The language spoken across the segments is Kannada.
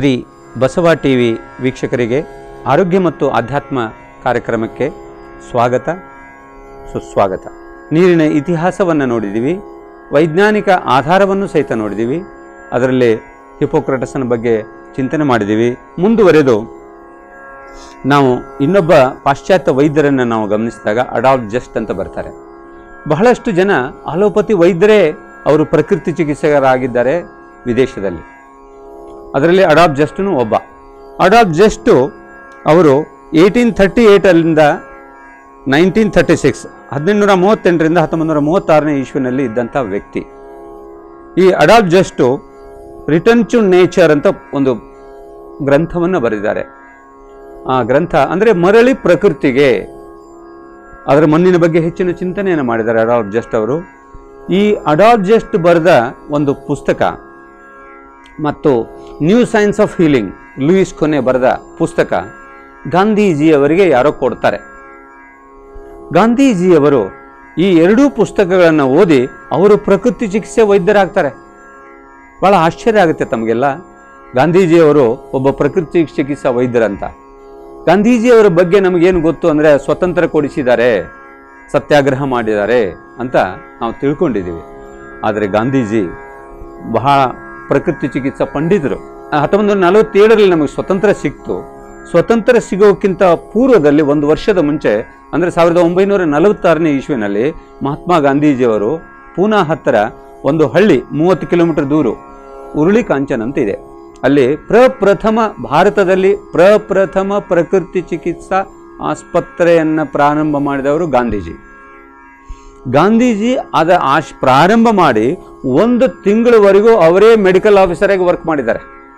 ಶ್ರೀ ಬಸವ ಟಿ ವಿ ವೀಕ್ಷಕರಿಗೆ ಆರೋಗ್ಯ ಮತ್ತು ಆಧ್ಯಾತ್ಮ ಕಾರ್ಯಕ್ರಮಕ್ಕೆ ಸ್ವಾಗತ ಸುಸ್ವಾಗತ ನೀರಿನ ಇತಿಹಾಸವನ್ನು ನೋಡಿದ್ದೀವಿ ವೈಜ್ಞಾನಿಕ ಆಧಾರವನ್ನು ಸಹಿತ ನೋಡಿದ್ದೀವಿ ಅದರಲ್ಲಿ ಹಿಪೋಕ್ರಟಸನ ಬಗ್ಗೆ ಚಿಂತನೆ ಮಾಡಿದ್ದೀವಿ ಮುಂದುವರೆದು ನಾವು ಇನ್ನೊಬ್ಬ ಪಾಶ್ಚಾತ್ಯ ವೈದ್ಯರನ್ನು ನಾವು ಗಮನಿಸಿದಾಗ ಅಡಾಲ್ಫ್ ಜಸ್ಟ್ ಅಂತ ಬರ್ತಾರೆ ಬಹಳಷ್ಟು ಜನ ಅಲೋಪತಿ ವೈದ್ಯರೇ ಅವರು ಪ್ರಕೃತಿ ಚಿಕಿತ್ಸಕರಾಗಿದ್ದಾರೆ ವಿದೇಶದಲ್ಲಿ ಅದರಲ್ಲಿ ಅಡಾಪ್ ಜಸ್ಟ್ನು ಒಬ್ಬ ಅಡಾಪ್ ಜಸ್ಟು ಅವರು ಏಯ್ಟೀನ್ ಥರ್ಟಿ ಏಯ್ಟಲ್ಲಿಂದ ನೈನ್ಟೀನ್ ಥರ್ಟಿ ಸಿಕ್ಸ್ ಹದಿನೆಂಟುನೂರ ಮೂವತ್ತೆಂಟರಿಂದ ಹತ್ತೊಂಬತ್ತು ನೂರ ಮೂವತ್ತಾರನೇ ಇಶ್ವಿನಲ್ಲಿ ಇದ್ದಂಥ ವ್ಯಕ್ತಿ ಈ Adolf Just return to nature ಅಂತ ಒಂದು ಗ್ರಂಥವನ್ನು ಬರೆದಿದ್ದಾರೆ ಆ ಗ್ರಂಥ ಅಂದರೆ ಮರಳಿ ಪ್ರಕೃತಿಗೆ ಅದರ ಮಣ್ಣಿನ ಬಗ್ಗೆ ಹೆಚ್ಚಿನ ಚಿಂತನೆಯನ್ನು ಮಾಡಿದ್ದಾರೆ ಅಡಾಲ್ಫ್ ಜಸ್ಟ್ ಅವರು ಈ ಅಡಾಲ್ಫ್ ಜಸ್ಟ್ ಬರೆದ ಒಂದು ಪುಸ್ತಕ ಮತ್ತು new science of healing Louis Kuhne ಬರೆದ ಪುಸ್ತಕ ಗಾಂಧೀಜಿಯವರಿಗೆ ಯಾರೋ ಕೊಡ್ತಾರೆ ಗಾಂಧೀಜಿಯವರು ಈ ಎರಡೂ ಪುಸ್ತಕಗಳನ್ನು ಓದಿ ಅವರು ಪ್ರಕೃತಿ ಚಿಕಿತ್ಸೆ ವೈದ್ಯರಾಗ್ತಾರೆ ಭಾಳ ಆಶ್ಚರ್ಯ ಆಗುತ್ತೆ ತಮಗೆಲ್ಲ ಗಾಂಧೀಜಿಯವರು ಒಬ್ಬ ಪ್ರಕೃತಿ ಚಿಕಿತ್ಸಾ ವೈದ್ಯರಂತ ಗಾಂಧೀಜಿಯವರ ಬಗ್ಗೆ ನಮಗೇನು ಗೊತ್ತು ಅಂದರೆ ಸ್ವತಂತ್ರ ಕೊಡಿಸಿದ್ದಾರೆ ಸತ್ಯಾಗ್ರಹ ಮಾಡಿದ್ದಾರೆ ಅಂತ ನಾವು ತಿಳ್ಕೊಂಡಿದ್ದೀವಿ ಆದರೆ ಗಾಂಧೀಜಿ ಬಹಳ ಪ್ರಕೃತಿ ಚಿಕಿತ್ಸಾ ಪಂಡಿತರು ಹತ್ತೊಂಬತ್ತು ನೂರ ನಲವತ್ತೇಳರಲ್ಲಿ ನಮಗೆ ಸ್ವತಂತ್ರ ಸಿಕ್ತು ಸ್ವತಂತ್ರ ಸಿಗೋಕ್ಕಿಂತ ಪೂರ್ವದಲ್ಲಿ ಒಂದು ವರ್ಷದ ಮುಂಚೆ ಅಂದರೆ ಸಾವಿರದ ಒಂಬೈನೂರ ನಲವತ್ತಾರನೇ ಇಸ್ವಿನಲ್ಲಿ ಮಹಾತ್ಮ ಗಾಂಧೀಜಿಯವರು ಪೂನಾ ಹತ್ತಿರ ಒಂದು ಹಳ್ಳಿ ಮೂವತ್ತು ಕಿಲೋಮೀಟರ್ ದೂರ ಉರುಳಿ ಕಾಂಚನ್ ಅಂತ ಇದೆ ಅಲ್ಲಿ ಪ್ರಪ್ರಥಮ ಭಾರತದಲ್ಲಿ ಪ್ರಪ್ರಥಮ ಪ್ರಕೃತಿ ಚಿಕಿತ್ಸಾ ಆಸ್ಪತ್ರೆಯನ್ನು ಪ್ರಾರಂಭ ಮಾಡಿದವರು ಗಾಂಧೀಜಿ ಗಾಂಧೀಜಿ ಅದ ಆಶ್ ಪ್ರಾರಂಭ ಮಾಡಿ ಒಂದು ತಿಂಗಳವರೆಗೂ ಅವರೇ ಮೆಡಿಕಲ್ ಆಫೀಸರಾಗಿ ವರ್ಕ್ ಮಾಡಿದ್ದಾರೆ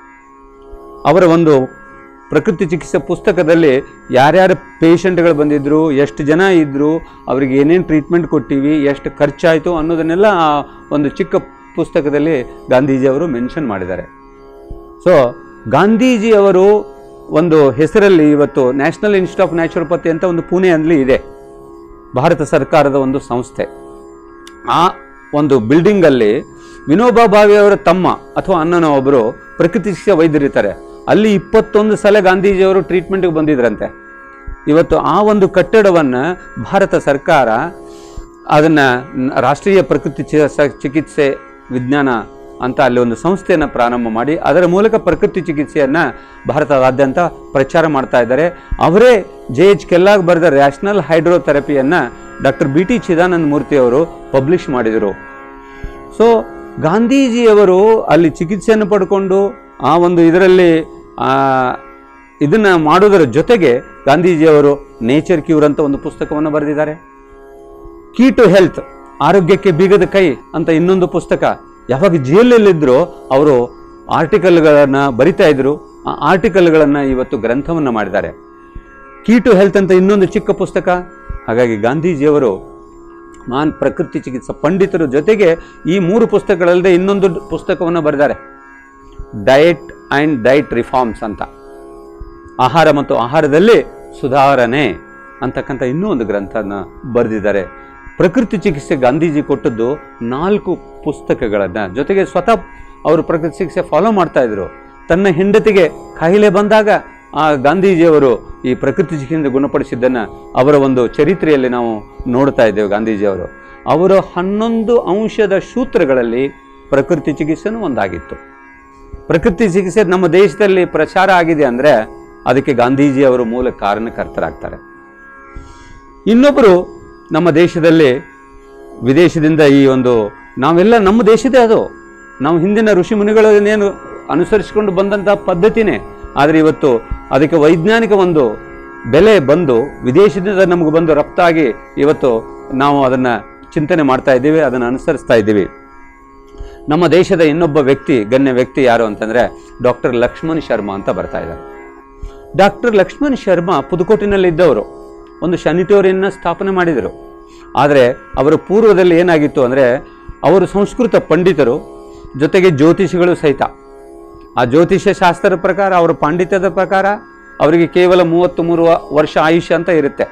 ಅವರ ಒಂದು ಪ್ರಕೃತಿ ಚಿಕಿತ್ಸೆ ಪುಸ್ತಕದಲ್ಲಿ ಯಾರ್ಯಾರು ಪೇಷಂಟ್ಗಳು ಬಂದಿದ್ರು ಎಷ್ಟು ಜನ ಇದ್ದರು ಅವರಿಗೆ ಏನೇನು ಟ್ರೀಟ್ಮೆಂಟ್ ಕೊಟ್ಟಿವಿ ಎಷ್ಟು ಖರ್ಚಾಯಿತು ಅನ್ನೋದನ್ನೆಲ್ಲ ಆ ಒಂದು ಚಿಕ್ಕ ಪುಸ್ತಕದಲ್ಲಿ ಗಾಂಧೀಜಿಯವರು ಮೆನ್ಷನ್ ಮಾಡಿದ್ದಾರೆ ಸೊ ಗಾಂಧೀಜಿಯವರು ಒಂದು ಹೆಸರಲ್ಲಿ ಇವತ್ತು ನ್ಯಾಷನಲ್ ಇನ್ಸ್ಟಿಟ್ಯೂಟ್ ಆಫ್ ನ್ಯಾಚುರೋಪತಿ ಅಂತ ಒಂದು ಪುಣೆಯಲ್ಲಿ ಇದೆ ಭಾರತ ಸರ್ಕಾರದ ಒಂದು ಸಂಸ್ಥೆ ಆ ಒಂದು ಬಿಲ್ಡಿಂಗಲ್ಲಿ ವಿನೋಬಾ ಭಾವೆಯವರ ತಮ್ಮ ಅಥವಾ ಅಣ್ಣನ ಒಬ್ಬರು ಪ್ರಕೃತಿ ಚಿಕಿತ್ಸೆ ವೈದ್ಯರಿರ್ತಾರೆ ಅಲ್ಲಿ ಇಪ್ಪತ್ತೊಂದು ಸಲ ಗಾಂಧೀಜಿಯವರು ಟ್ರೀಟ್ಮೆಂಟ್ಗೆ ಬಂದಿದ್ರಂತೆ ಇವತ್ತು ಆ ಒಂದು ಕಟ್ಟಡವನ್ನು ಭಾರತ ಸರ್ಕಾರ ಅದನ್ನು ರಾಷ್ಟ್ರೀಯ ಪ್ರಕೃತಿ ಚಿ- ಚಿಕಿತ್ಸೆ ವಿಜ್ಞಾನ ಅಂತ ಅಲ್ಲಿ ಒಂದು ಸಂಸ್ಥೆಯನ್ನು ಪ್ರಾರಂಭ ಮಾಡಿ ಅದರ ಮೂಲಕ ಪ್ರಕೃತಿ ಚಿಕಿತ್ಸೆಯನ್ನು ಭಾರತದಾದ್ಯಂತ ಪ್ರಚಾರ ಮಾಡ್ತಾ ಇದ್ದಾರೆ ಅವರೇ ಜೆ ಎಚ್ ಕೆಲ್ಲಾಗ್ ಬರೆದ ರ್ಯಾಷನಲ್ ಹೈಡ್ರೋಥೆರಪಿಯನ್ನು ಡಾಕ್ಟರ್ ಬಿ ಟಿ ಚಿದಾನಂದ ಮೂರ್ತಿಯವರು ಪಬ್ಲಿಷ್ ಮಾಡಿದರು ಸೊ ಗಾಂಧೀಜಿಯವರು ಅಲ್ಲಿ ಚಿಕಿತ್ಸೆಯನ್ನು ಪಡ್ಕೊಂಡು ಆ ಒಂದು ಇದರಲ್ಲಿ ಇದನ್ನು ಮಾಡೋದರ ಜೊತೆಗೆ ಗಾಂಧೀಜಿಯವರು ನೇಚರ್ ಕ್ಯೂರ್ ಅಂತ ಒಂದು ಪುಸ್ತಕವನ್ನು ಬರೆದಿದ್ದಾರೆ ಕೀ ಟು ಹೆಲ್ತ್ ಆರೋಗ್ಯಕ್ಕೆ ಬೀಗದ ಕೈ ಅಂತ ಇನ್ನೊಂದು ಪುಸ್ತಕ ಯಾವಾಗ ಜೈಲಲ್ಲಿದ್ದರೂ ಅವರು ಆರ್ಟಿಕಲ್ಗಳನ್ನು ಬರಿತಾ ಇದ್ರು ಆ ಆರ್ಟಿಕಲ್ಗಳನ್ನು ಇವತ್ತು ಗ್ರಂಥವನ್ನು ಮಾಡಿದ್ದಾರೆ ಕೀ ಟು ಹೆಲ್ತ್ ಅಂತ ಇನ್ನೊಂದು ಚಿಕ್ಕ ಪುಸ್ತಕ ಹಾಗಾಗಿ ಗಾಂಧೀಜಿಯವರು ಮಾನ್ ಪ್ರಕೃತಿ ಚಿಕಿತ್ಸಾ ಪಂಡಿತರ ಜೊತೆಗೆ ಈ ಮೂರು ಪುಸ್ತಕಗಳಲ್ಲದೆ ಇನ್ನೊಂದು ಪುಸ್ತಕವನ್ನು ಬರೆದಾರೆ ಡಯಟ್ ಆ್ಯಂಡ್ ಡಯಟ್ ರಿಫಾರ್ಮ್ಸ್ ಅಂತ ಆಹಾರ ಮತ್ತು ಆಹಾರದಲ್ಲಿ ಸುಧಾರಣೆ ಅಂತಕ್ಕಂಥ ಇನ್ನೂ ಒಂದು ಗ್ರಂಥನ ಬರೆದಿದ್ದಾರೆ ಪ್ರಕೃತಿ ಚಿಕಿತ್ಸೆ ಗಾಂಧೀಜಿ ಕೊಟ್ಟದ್ದು ನಾಲ್ಕು ಪುಸ್ತಕಗಳನ್ನು ಜೊತೆಗೆ ಸ್ವತಃ ಅವರು ಪ್ರಕೃತಿ ಚಿಕಿತ್ಸೆ ಫಾಲೋ ಮಾಡ್ತಾ ಇದ್ರು ತನ್ನ ಹೆಂಡತಿಗೆ ಕಾಯಿಲೆ ಬಂದಾಗ ಆ ಗಾಂಧೀಜಿಯವರು ಈ ಪ್ರಕೃತಿ ಚಿಕಿತ್ಸೆ ಗುಣಪಡಿಸಿದ್ದನ್ನು ಅವರ ಒಂದು ಚರಿತ್ರೆಯಲ್ಲಿ ನಾವು ನೋಡ್ತಾ ಇದ್ದೇವೆ ಗಾಂಧೀಜಿಯವರು ಅವರ ಹನ್ನೊಂದು ಅಂಶದ ಸೂತ್ರಗಳಲ್ಲಿ ಪ್ರಕೃತಿ ಚಿಕಿತ್ಸೆನೂ ಒಂದಾಗಿತ್ತು ಪ್ರಕೃತಿ ಚಿಕಿತ್ಸೆ ನಮ್ಮ ದೇಶದಲ್ಲಿ ಪ್ರಚಾರ ಆಗಿದೆ ಅಂದರೆ ಅದಕ್ಕೆ ಗಾಂಧೀಜಿಯವರು ಮೂಲ ಕಾರಣಕರ್ತರಾಗ್ತಾರೆ ಇನ್ನೊಬ್ಬರು ನಮ್ಮ ದೇಶದಲ್ಲಿ ವಿದೇಶದಿಂದ ಈ ಒಂದು ನಾವೆಲ್ಲ ನಮ್ಮ ದೇಶದೇ ಅದು ನಾವು ಹಿಂದಿನ ಋಷಿ ಮುನಿಗಳನ್ನೇನು ಅನುಸರಿಸಿಕೊಂಡು ಬಂದಂಥ ಪದ್ಧತಿನೇ ಆದರೆ ಇವತ್ತು ಅದಕ್ಕೆ ವೈಜ್ಞಾನಿಕ ಒಂದು ಬೆಲೆ ಬಂದು ವಿದೇಶದಿಂದ ನಮಗೆ ಬಂದು ರಫ್ತಾಗಿ ಇವತ್ತು ನಾವು ಅದನ್ನು ಚಿಂತನೆ ಮಾಡ್ತಾ ಇದ್ದೀವಿ ಅದನ್ನು ಅನುಸರಿಸ್ತಾ ಇದ್ದೀವಿ ನಮ್ಮ ದೇಶದ ಇನ್ನೊಬ್ಬ ವ್ಯಕ್ತಿ ಗಣ್ಯ ವ್ಯಕ್ತಿ ಯಾರು ಅಂತಂದರೆ ಡಾಕ್ಟರ್ ಲಕ್ಷ್ಮಣ್ ಶರ್ಮಾ ಅಂತ ಬರ್ತಾ ಇದ್ದಾರೆ ಡಾಕ್ಟರ್ ಲಕ್ಷ್ಮಣ್ ಶರ್ಮಾ ಪುದುಕೋಟಿನಲ್ಲಿದ್ದವರು ಒಂದು ಸ್ಯಾನಿಟೋರಿಯನ್ನ ಸ್ಥಾಪನೆ ಮಾಡಿದರು ಆದರೆ ಅವರ ಪೂರ್ವದಲ್ಲಿ ಏನಾಗಿತ್ತು ಅಂದರೆ ಅವರು ಸಂಸ್ಕೃತ ಪಂಡಿತರು ಜೊತೆಗೆ ಜ್ಯೋತಿಷಿಗಳು ಸಹಿತ ಆ ಜ್ಯೋತಿಷ್ಯ ಶಾಸ್ತ್ರದ ಪ್ರಕಾರ ಅವರ ಪಾಂಡಿತ್ಯದ ಪ್ರಕಾರ ಅವರಿಗೆ ಕೇವಲ ಮೂವತ್ತು ಮೂರು ವರ್ಷ ಆಯುಷ್ಯ ಅಂತ ಇರುತ್ತೆ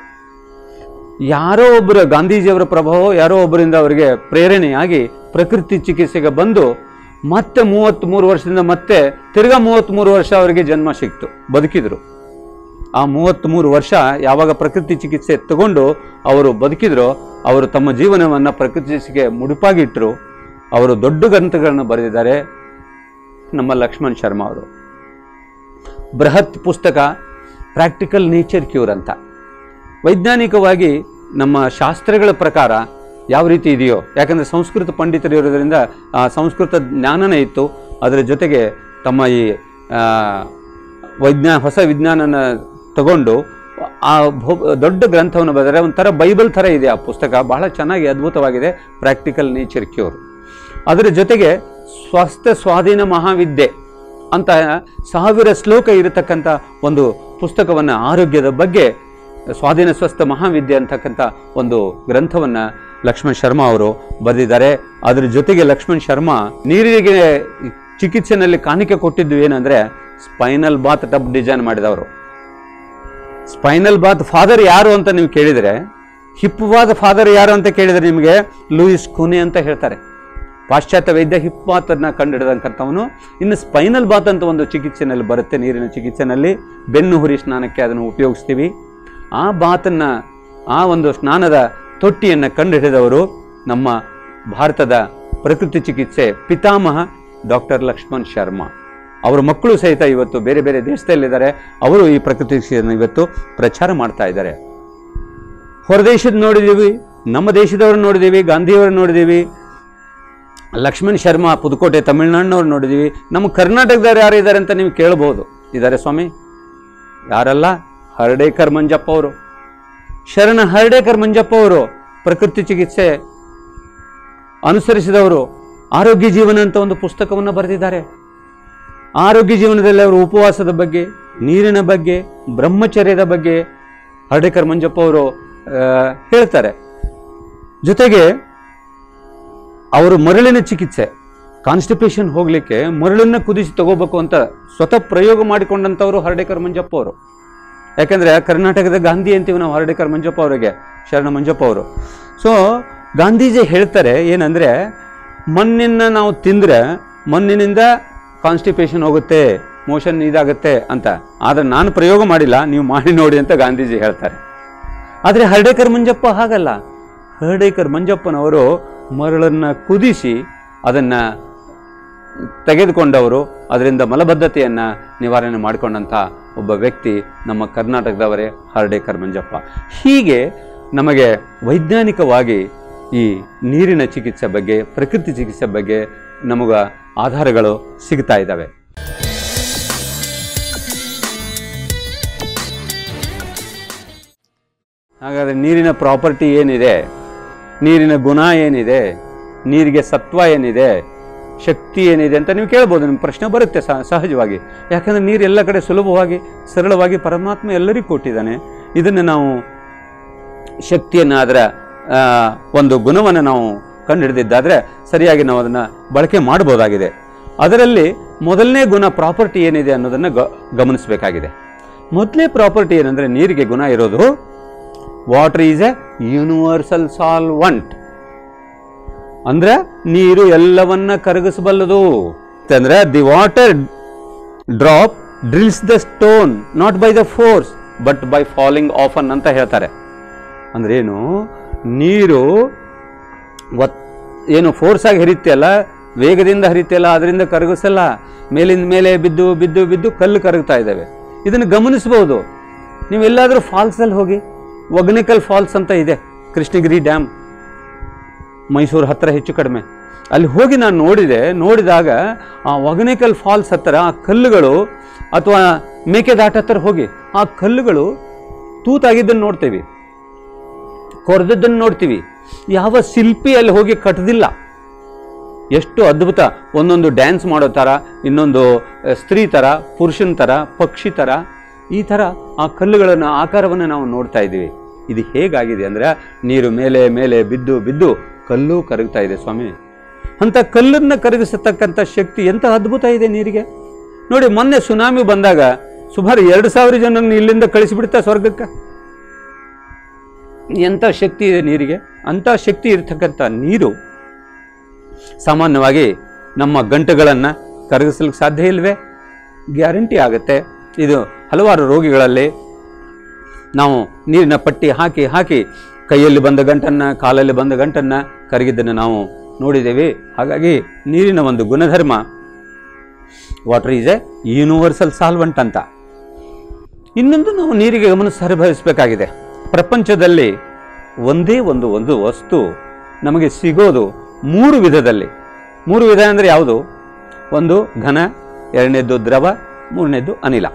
ಯಾರೋ ಒಬ್ಬರು ಗಾಂಧೀಜಿಯವರ ಪ್ರಭಾವ ಯಾರೋ ಒಬ್ಬರಿಂದ ಅವರಿಗೆ ಪ್ರೇರಣೆಯಾಗಿ ಪ್ರಕೃತಿ ಚಿಕಿತ್ಸೆಗೆ ಬಂದು ಮತ್ತೆ ಮೂವತ್ತ್ಮೂರು ವರ್ಷದಿಂದ ಮತ್ತೆ ತಿರ್ಗಾ ಮೂವತ್ತ್ಮೂರು ವರ್ಷ ಅವರಿಗೆ ಜನ್ಮ ಸಿಕ್ತು ಬದುಕಿದ್ರು ಆ ಮೂವತ್ತ್ಮೂರು ವರ್ಷ ಯಾವಾಗ ಪ್ರಕೃತಿ ಚಿಕಿತ್ಸೆ ತಗೊಂಡು ಅವರು ಬದುಕಿದ್ರೋ ಅವರು ತಮ್ಮ ಜೀವನವನ್ನು ಪ್ರಕೃತಿ ಚಿಕಿತ್ಸೆಗೆ ಮುಡುಪಾಗಿಟ್ಟರು ಅವರು ದೊಡ್ಡ ಗ್ರಂಥಗಳನ್ನು ಬರೆದಿದ್ದಾರೆ ನಮ್ಮ ಲಕ್ಷ್ಮಣ್ ಶರ್ಮಾ ಅವರು ಬೃಹತ್ ಪುಸ್ತಕ ಪ್ರಾಕ್ಟಿಕಲ್ ನೇಚರ್ ಕ್ಯೂರ್ ಅಂತ ವೈಜ್ಞಾನಿಕವಾಗಿ ನಮ್ಮ ಶಾಸ್ತ್ರಗಳ ಪ್ರಕಾರ ಯಾವ ರೀತಿ ಇದೆಯೋ ಯಾಕಂದರೆ ಸಂಸ್ಕೃತ ಪಂಡಿತರು ಇರೋದ್ರಿಂದ ಆ ಸಂಸ್ಕೃತ ಜ್ಞಾನನೇ ಇತ್ತು ಅದರ ಜೊತೆಗೆ ತಮ್ಮ ಈ ಆ, ವೈಜ್ಞಾ ಹೊಸ ವಿಜ್ಞಾನನ ತಗೊಂಡು ಆ ಭೋ- ದೊಡ್ಡ ಗ್ರಂಥವನ್ನು ಬರೆದರೆ ಒಂಥರ ಬೈಬಲ್ ಥರ ಇದೆ ಆ ಪುಸ್ತಕ ಬಹಳ ಚೆನ್ನಾಗಿ ಅದ್ಭುತವಾಗಿದೆ ಪ್ರಾಕ್ಟಿಕಲ್ ನೇಚರ್ ಕ್ಯೂರ್ ಅದರ ಜೊತೆಗೆ ಸ್ವಾಸ್ಥ್ಯ ಸ್ವಾಧೀನ ಮಹಾವಿದ್ಯೆ ಅಂತ ಸಾವಿರ ಶ್ಲೋಕ ಇರತಕ್ಕಂಥ ಒಂದು ಪುಸ್ತಕವನ್ನು ಆರೋಗ್ಯದ ಬಗ್ಗೆ ಸ್ವಾಧೀನ ಸ್ವಸ್ಥ ಮಹಾವಿದ್ಯೆ ಅಂತಕ್ಕಂಥ ಒಂದು ಗ್ರಂಥವನ್ನು ಲಕ್ಷ್ಮಣ್ ಶರ್ಮಾ ಅವರು ಬರೆದಿದ್ದಾರೆ ಅದರ ಜೊತೆಗೆ ಲಕ್ಷ್ಮಣ್ ಶರ್ಮಾ ನೀರಿಗೆ ಚಿಕಿತ್ಸೆನಲ್ಲಿ ಕಾಣಿಕೆ ಕೊಟ್ಟಿದ್ದು ಏನಂದರೆ ಸ್ಪೈನಲ್ ಬಾತ್ ಟಬ್ ಡಿಸೈನ್ ಮಾಡಿದವರು ಸ್ಪೈನಲ್ ಬಾತ್ ಫಾದರ್ ಯಾರು ಅಂತ ನೀವು ಕೇಳಿದರೆ ಹಿಪ್ವಾದ ಫಾದರ್ ಯಾರು ಅಂತ ಕೇಳಿದರೆ ನಿಮಗೆ ಲೂಯಿಸ್ ಕುನೆ ಅಂತ ಹೇಳ್ತಾರೆ ಪಾಶ್ಚಾತ್ಯ ವೈದ್ಯ ಹಿಪ್ ಬಾತನ್ನು ಕಂಡುಹಿಡಿದಂಥವನು ಇನ್ನು ಸ್ಪೈನಲ್ ಬಾತ್ ಅಂತ ಒಂದು ಚಿಕಿತ್ಸೆನಲ್ಲಿ ಬರುತ್ತೆ ನೀರಿನ ಚಿಕಿತ್ಸೆನಲ್ಲಿ ಬೆನ್ನು ಹುರಿ ಸ್ನಾನಕ್ಕೆ ಅದನ್ನು ಉಪಯೋಗಿಸ್ತೀವಿ ಆ ಬಾತನ್ನು ಆ ಒಂದು ಸ್ನಾನದ ತೊಟ್ಟಿಯನ್ನು ಕಂಡುಹಿಡಿದವರು ನಮ್ಮ ಭಾರತದ ಪ್ರಕೃತಿ ಚಿಕಿತ್ಸೆ ಪಿತಾಮಹ ಡಾಕ್ಟರ್ ಲಕ್ಷ್ಮಣ್ ಶರ್ಮಾ ಅವರ ಮಕ್ಕಳು ಸಹಿತ ಇವತ್ತು ಬೇರೆ ಬೇರೆ ದೇಶದಲ್ಲಿದ್ದಾರೆ ಅವರು ಈ ಪ್ರಕೃತಿ ಚಿಕಿತ್ಸೆಯನ್ನು ಇವತ್ತು ಪ್ರಚಾರ ಮಾಡ್ತಾ ಇದ್ದಾರೆ ಹೊರದೇಶದ ನೋಡಿದ್ದೀವಿ ನಮ್ಮ ದೇಶದವ್ರು ನೋಡಿದ್ದೀವಿ ಗಾಂಧಿಯವರು ನೋಡಿದ್ದೀವಿ ಲಕ್ಷ್ಮಣ್ ಶರ್ಮಾ ಪುದುಕೋಟೆ ತಮಿಳ್ನಾಡಿನವ್ರು ನೋಡಿದ್ದೀವಿ ನಮ್ಮ ಕರ್ನಾಟಕದವ್ರು ಯಾರು ಇದ್ದಾರೆ ಅಂತ ನೀವು ಕೇಳ್ಬೋದು ಇದ್ದಾರೆ ಸ್ವಾಮಿ ಯಾರಲ್ಲ ಹರ್ಡೇಕರ್ ಮಂಜಪ್ಪ ಅವರು ಶರಣ ಹರ್ಡೇಕರ್ ಮಂಜಪ್ಪ ಅವರು ಪ್ರಕೃತಿ ಚಿಕಿತ್ಸೆ ಅನುಸರಿಸಿದವರು ಆರೋಗ್ಯ ಜೀವನ ಅಂತ ಒಂದು ಪುಸ್ತಕವನ್ನು ಬರೆದಿದ್ದಾರೆ ಆರೋಗ್ಯ ಜೀವನದಲ್ಲಿ ಅವರು ಉಪವಾಸದ ಬಗ್ಗೆ ನೀರಿನ ಬಗ್ಗೆ ಬ್ರಹ್ಮಚರ್ಯದ ಬಗ್ಗೆ ಹರ್ಡೇಕರ್ ಮಂಜಪ್ಪ ಅವರು ಆ, ಹೇಳ್ತಾರೆ ಜೊತೆಗೆ ಅವರು ಮರಳಿನ ಚಿಕಿತ್ಸೆ ಕಾನ್ಸ್ಟಿಪೇಷನ್ ಹೋಗಲಿಕ್ಕೆ ಮರಳನ್ನು ಕುದಿಸಿ ತಗೋಬೇಕು ಅಂತ ಸ್ವತಃ ಪ್ರಯೋಗ ಮಾಡಿಕೊಂಡಂಥವರು ಹರ್ಡೇಕರ್ ಮಂಜಪ್ಪ ಅವರು ಯಾಕಂದರೆ ಕರ್ನಾಟಕದ ಗಾಂಧಿ ಅಂತೀವಿ ನಾವು ಹರ್ಡೇಕರ್ ಮಂಜಪ್ಪ ಅವರಿಗೆ ಶರಣ ಮಂಜಪ್ಪ ಅವರು ಸೊ ಗಾಂಧೀಜಿ ಹೇಳ್ತಾರೆ ಏನಂದರೆ ಮಣ್ಣನ್ನು ನಾವು ತಿಂದರೆ ಮಣ್ಣಿನಿಂದ ಕಾನ್ಸ್ಟಿಪೇಷನ್ ಹೋಗುತ್ತೆ ಮೋಷನ್ ಇದಾಗುತ್ತೆ ಅಂತ ಆದರೆ ನಾನು ಪ್ರಯೋಗ ಮಾಡಿಲ್ಲ ನೀವು ಮಾಡಿ ನೋಡಿ ಅಂತ ಗಾಂಧೀಜಿ ಹೇಳ್ತಾರೆ ಆದರೆ ಹರ್ಡೇಕರ್ ಮಂಜಪ್ಪ ಹಾಗಲ್ಲ ಹರ್ಡೇಕರ್ ಮಂಜಪ್ಪನವರು ಮರಳನ್ನು ಕುದಿಸಿ ಅದನ್ನು ತೆಗೆದುಕೊಂಡವರು ಅದರಿಂದ ಮಲಬದ್ಧತೆಯನ್ನು ನಿವಾರಣೆ ಮಾಡಿಕೊಂಡಂಥ ಒಬ್ಬ ವ್ಯಕ್ತಿ ನಮ್ಮ ಕರ್ನಾಟಕದವರೇ ಹರ್ಡೇಕರ್ ಮಂಜಪ್ಪ ಹೀಗೆ ನಮಗೆ ವೈಜ್ಞಾನಿಕವಾಗಿ ಈ ನೀರಿನ ಚಿಕಿತ್ಸೆ ಬಗ್ಗೆ ಪ್ರಕೃತಿ ಚಿಕಿತ್ಸೆ ಬಗ್ಗೆ ನಮಗ ಆಧಾರಗಳು ಸಿಗ್ತಾ ಇದ್ದಾವೆ ಹಾಗಾದರೆ ನೀರಿನ ಪ್ರಾಪರ್ಟಿ ಏನಿದೆ ನೀರಿನ ಗುಣ ಏನಿದೆ ನೀರಿಗೆ ಸತ್ವ ಏನಿದೆ ಶಕ್ತಿ ಏನಿದೆ ಅಂತ ನೀವು ಕೇಳ್ಬೋದು ನಿಮ್ಮ ಪ್ರಶ್ನೆ ಬರುತ್ತೆ ಸಹ ಸಹಜವಾಗಿ ಯಾಕಂದರೆ ನೀರು ಎಲ್ಲ ಕಡೆ ಸುಲಭವಾಗಿ ಸರಳವಾಗಿ ಪರಮಾತ್ಮ ಎಲ್ಲರಿಗೂ ಕೊಟ್ಟಿದ್ದಾನೆ ಇದನ್ನು ನಾವು ಶಕ್ತಿಯನ್ನು ಅದರ ಆ, ಒಂದು ಗುಣವನ್ನು ನಾವು ಕಂಡುಹಿಡಿದಿದ್ದಾದರೆ ಸರಿಯಾಗಿ ನಾವು ಅದನ್ನು ಬಳಕೆ ಮಾಡ್ಬೋದಾಗಿದೆ ಅದರಲ್ಲಿ ಮೊದಲನೇ ಗುಣ ಪ್ರಾಪರ್ಟಿ ಏನಿದೆ ಅನ್ನೋದನ್ನು ಗ ಗಮನಿಸಬೇಕಾಗಿದೆ ಮೊದಲನೇ ಪ್ರಾಪರ್ಟಿ ಏನಂದರೆ ನೀರಿಗೆ ಗುಣ ಇರೋದು water is a universal solvent ಅಂದ್ರೆ ನೀರು ಎಲ್ಲವನ್ನ ಕರಗಿಸಬಲ್ಲದು ಅಂದ್ರೆ the water drop drills the stone not by the force but by falling often ಅಂತ ಹೇಳ್ತಾರೆ ಅಂದ್ರೆ ಏನು ನೀರು ಒತ್ ಏನು ಫೋರ್ಸ್ ಆಗಿ ಹರಿತೆಯಲ್ಲ ವೇಗದಿಂದ ಹರಿತೆಯಲ್ಲ ಅದರಿಂದ ಕರಗಿಸಲ್ಲ ಮೇಲಿಂದ ಮೇಲೆ ಬಿದ್ದು ಬಿದ್ದು ಬಿದ್ದು ಕಲ್ಲು ಕರಗ್ತಾ ಇದ್ದಾವೆ ಇದನ್ನು ಗಮನಿಸಬಹುದು ನೀವೆಲ್ಲಾದರೂ ಫಾಲ್ಸಲ್ಲಿ ಹೋಗಿ ಒಗ್ನಿಕಲ್ ಫಾಲ್ಸ್ ಅಂತ ಇದೆ ಕೃಷ್ಣಗಿರಿ ಡ್ಯಾಮ್ ಮೈಸೂರು ಹತ್ತಿರ ಹೆಚ್ಚು ಕಡಿಮೆ ಅಲ್ಲಿ ಹೋಗಿ ನಾನು ನೋಡಿದೆ ನೋಡಿದಾಗ ಆ ಒಗನೇಕಲ್ ಫಾಲ್ಸ್ ಹತ್ತಿರ ಆ ಕಲ್ಲುಗಳು ಅಥವಾ ಮೇಕೆದಾಟ ಹತ್ತಿರ ಹೋಗಿ ಆ ಕಲ್ಲುಗಳು ತೂತಾಗಿದ್ದನ್ನು ನೋಡ್ತೀವಿ ಕೊರೆದದ್ದನ್ನು ನೋಡ್ತೀವಿ ಯಾವ ಶಿಲ್ಪಿ ಅಲ್ಲಿ ಹೋಗಿ ಕಟ್ಟದಿಲ್ಲ ಎಷ್ಟು ಅದ್ಭುತ ಒಂದೊಂದು ಡ್ಯಾನ್ಸ್ ಮಾಡೋ ಥರ ಇನ್ನೊಂದು ಆ, ಸ್ತ್ರೀ ಥರ ಪುರುಷನ ಥರ ಪಕ್ಷಿ ಥರ ಈ ಥರ ಆ ಕಲ್ಲುಗಳನ್ನು ಆಕಾರವನ್ನು ನಾವು ನೋಡ್ತಾ ಇದ್ದೀವಿ ಇದು ಹೇಗಾಗಿದೆ ಅಂದರೆ ನೀರು ಮೇಲೆ ಮೇಲೆ ಬಿದ್ದು ಬಿದ್ದು ಕಲ್ಲು ಕರಗ್ತಾ ಇದೆ ಸ್ವಾಮಿ ಅಂಥ ಕಲ್ಲನ್ನು ಕರಗಿಸತಕ್ಕಂಥ ಶಕ್ತಿ ಎಂಥ ಅದ್ಭುತ ಇದೆ ನೀರಿಗೆ ನೋಡಿ ಮೊನ್ನೆ ಸುನಾಮಿ ಬಂದಾಗ ಸುಮಾರು ಎರಡು ಸಾವಿರ ಜನರನ್ನು ಇಲ್ಲಿಂದ ಕಳಿಸಿಬಿಡ್ತಾ ಸ್ವರ್ಗಕ್ಕೆ ಎಂಥ ಶಕ್ತಿ ಇದೆ ನೀರಿಗೆ ಅಂಥ ಶಕ್ತಿ ಇರತಕ್ಕಂಥ ನೀರು ಸಾಮಾನ್ಯವಾಗಿ ನಮ್ಮ ಗಂಟುಗಳನ್ನು ಕರಗಿಸ್ಲಿಕ್ಕೆ ಸಾಧ್ಯ ಇಲ್ವೇ ಗ್ಯಾರಂಟಿ ಆಗುತ್ತೆ ಇದು ಹಲವಾರು ರೋಗಿಗಳಲ್ಲಿ ನಾವು ನೀರಿನ ಪಟ್ಟಿ ಹಾಕಿ ಹಾಕಿ ಕೈಯಲ್ಲಿ ಬಂದ ಗಂಟನ್ನು ಕಾಲಲ್ಲಿ ಬಂದ ಗಂಟನ್ನು ಕರಗಿದ್ದನ್ನು ನಾವು ನೋಡಿದ್ದೇವೆ ಹಾಗಾಗಿ ನೀರಿನ ಒಂದು ಗುಣಧರ್ಮ water is a universal solvent ಅಂತ ಇನ್ನೊಂದು ನಾವು ನೀರಿಗೆ ಗಮನ ಹರಿಸಬೇಕಾಗಿದೆ ಪ್ರಪಂಚದಲ್ಲಿ ಒಂದೇ ಒಂದು ಒಂದು ವಸ್ತು ನಮಗೆ ಸಿಗೋದು ಮೂರು ವಿಧದಲ್ಲಿ ಮೂರು ವಿಧ ಅಂದರೆ ಯಾವುದು ಒಂದು ಘನ ಎರಡನೇದ್ದು ದ್ರವ ಮೂರನೇದ್ದು ಅನಿಲ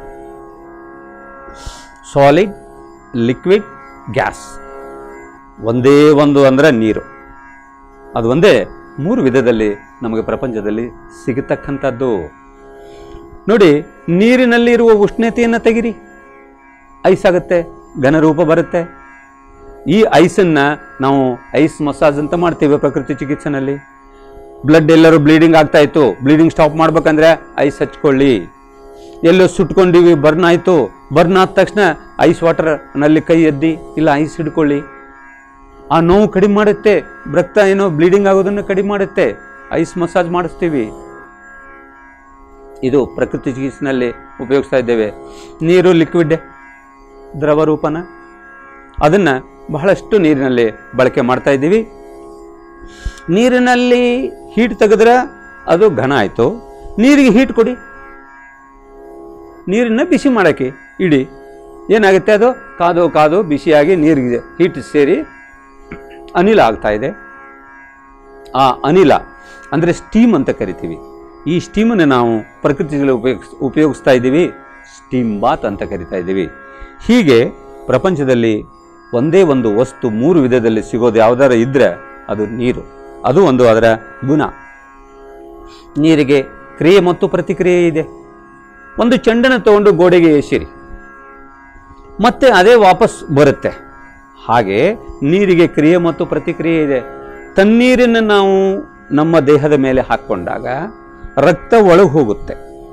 ಸಾಲಿಡ್ ಲಿಕ್ವಿಡ್ ಗ್ಯಾಸ್ ಒಂದೇ ಒಂದು ಅಂದರೆ ನೀರು ಅದು ಒಂದೇ ಮೂರು ವಿಧದಲ್ಲಿ ನಮಗೆ ಪ್ರಪಂಚದಲ್ಲಿ ಸಿಗತಕ್ಕಂಥದ್ದು ನೋಡಿ ನೀರಿನಲ್ಲಿ ಇರುವ ಉಷ್ಣತೆಯನ್ನು ತೆಗಿರಿ ಐಸ್ ಆಗುತ್ತೆ ಘನರೂಪ ಬರುತ್ತೆ ಈ ಐಸನ್ನು ನಾವು ಐಸ್ ಮಸಾಜ್ ಅಂತ ಮಾಡ್ತೇವೆ ಪ್ರಕೃತಿ ಚಿಕಿತ್ಸೆನಲ್ಲಿ ಬ್ಲಡ್ ಎಲ್ಲರೂ ಬ್ಲೀಡಿಂಗ್ ಆಗ್ತಾ ಇತ್ತು ಬ್ಲೀಡಿಂಗ್ ಸ್ಟಾಪ್ ಮಾಡ್ಬೇಕಂದ್ರೆ ಐಸ್ ಹಚ್ಕೊಳ್ಳಿ ಎಲ್ಲೋ ಸುಟ್ಕೊಂಡಿವಿ ಬರ್ನ್ ಆಯಿತು ಬರ್ನ್ ಆದ ತಕ್ಷಣ ಐಸ್ ವಾಟರ್ನಲ್ಲಿ ಕೈ ಎದ್ದಿ ಇಲ್ಲ ಐಸ್ ಹಿಡ್ಕೊಳ್ಳಿ ಆ ನೋವು ಕಡಿಮೆ ಮಾಡುತ್ತೆ ರಕ್ತ ಏನೋ ಬ್ಲೀಡಿಂಗ್ ಆಗೋದನ್ನು ಕಡಿಮೆ ಮಾಡುತ್ತೆ ಐಸ್ ಮಸಾಜ್ ಮಾಡಿಸ್ತೀವಿ ಇದು ಪ್ರಕೃತಿ ಚಿಕಿತ್ಸೆನಲ್ಲಿ ಉಪಯೋಗಿಸ್ತಾ ಇದ್ದೇವೆ ನೀರು ಲಿಕ್ವಿಡ್ ದ್ರವ ರೂಪನ ಅದನ್ನು ಬಹಳಷ್ಟು ನೀರಿನಲ್ಲಿ ಬಳಕೆ ಮಾಡ್ತಾ ಇದ್ದೀವಿ ನೀರಿನಲ್ಲಿ ಹೀಟ್ ತೆಗೆದ್ರೆ ಅದು ಘನ ಆಯಿತು ನೀರಿಗೆ ಹೀಟ್ ಕೊಡಿ ನೀರನ್ನ ಬಿಸಿ ಮಾಡೋಕ್ಕೆ ಇಡಿ ಏನಾಗುತ್ತೆ ಅದು ಕಾದು ಕಾದು ಬಿಸಿಯಾಗಿ ನೀರಿಗೆ ಹೀಟ್ ಸೇರಿ ಅನಿಲ ಆಗ್ತಾ ಇದೆ ಆ ಅನಿಲ ಅಂದರೆ ಸ್ಟೀಮ್ ಅಂತ ಕರಿತೀವಿ ಈ ಸ್ಟೀಮನ್ನು ನಾವು ಪ್ರಕೃತಿಯಲ್ಲಿ ಉಪಯೋಗಿಸ್ ಉಪಯೋಗಿಸ್ತಾ ಇದ್ದೀವಿ ಸ್ಟೀಮ್ ಬಾತ್ ಅಂತ ಕರಿತಾ ಇದ್ದೀವಿ ಹೀಗೆ ಪ್ರಪಂಚದಲ್ಲಿ ಒಂದೇ ಒಂದು ವಸ್ತು ಮೂರು ವಿಧದಲ್ಲಿ ಸಿಗೋದು ಯಾವ್ದಾರ ಇದ್ದರೆ ಅದು ನೀರು ಅದು ಒಂದು ಅದರ ಗುಣ ನೀರಿಗೆ ಕ್ರಿಯೆ ಮತ್ತು ಪ್ರತಿಕ್ರಿಯೆ ಇದೆ ಒಂದು ಚೆಂಡನ್ನು ತಗೊಂಡು ಗೋಡೆಗೆ ಎಸಿರಿ ಮತ್ತೆ ಅದೇ ವಾಪಸ್ ಬರುತ್ತೆ ಹಾಗೆ ನೀರಿಗೆ ಕ್ರಿಯೆ ಮತ್ತು ಪ್ರತಿಕ್ರಿಯೆ ಇದೆ ತಣ್ಣೀರನ್ನು ನಾವು ನಮ್ಮ ದೇಹದ ಮೇಲೆ ಹಾಕ್ಕೊಂಡಾಗ ರಕ್ತ ಒಳಗೆ ಹೋಗುತ್ತೆ